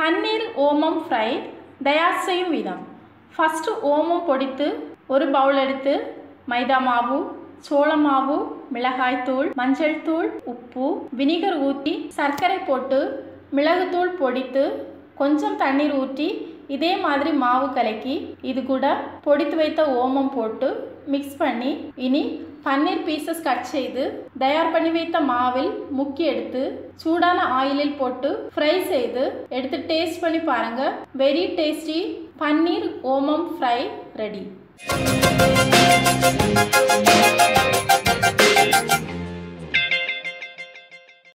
பன்னீர் ஓமம் ஃப்ரை தயார் செய்யும் விதம் ஃபஸ்ட்டு ஓமம் பொடித்து ஒரு பவுல் எடுத்து மைதா மாவு சோள மாவு மிளகாய்த்தூள் மஞ்சள் தூள் உப்பு வினிகர் ஊற்றி சர்க்கரை போட்டு மிளகுத்தூள் பொடித்து கொஞ்சம் தண்ணீர் ஊற்றி இதே மாதிரி மாவு கலக்கி இது கூட பொடித்து வைத்த ஓமம் போட்டு மிக்ஸ் பண்ணி இனி பன்னீர் பீசஸ் கட் செய்து தயார் பண்ணி வைத்த மாவில் முக்கி எடுத்து சூடான ஆயிலில் போட்டு ஃப்ரை செய்து எடுத்து டேஸ்ட் பண்ணி பாருங்க வெரி டேஸ்டி பன்னீர் ஓமம் ஃப்ரை ரெடி